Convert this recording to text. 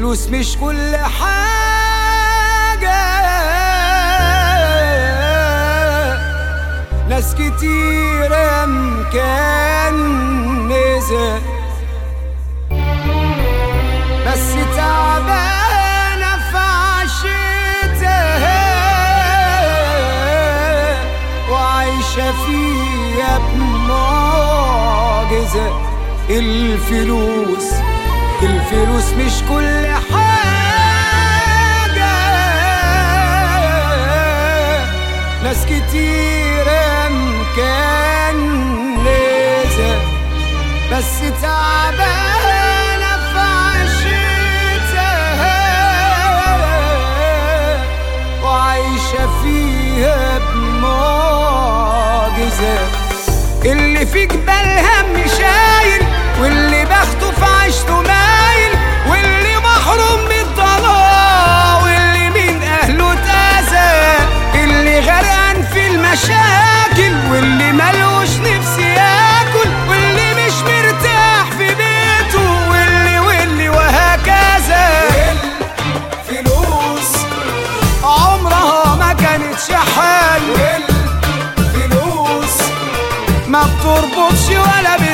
الفلوس مش كل حاجة ناس كتيرة مكنزة بس تعبانة في عشتها وعايشة فيها بمعجزة الفلوس الفلوس مش كل حاجة ناس كتيرة مكنزة بس تعبانة في عشتها وعايشة فيها بمعجزة اللي في جبالها مش شايل واللي بخته في عيشته مايل واللي محروم من الضلال واللي من اهله اتأذى اللي غرقان في المشاكل واللي ملوش نفس ياكل واللي مش مرتاح في بيته واللي واللي وهكذا فلوس عمرها ما كانتش حل والفلوس ما بتربطش ولا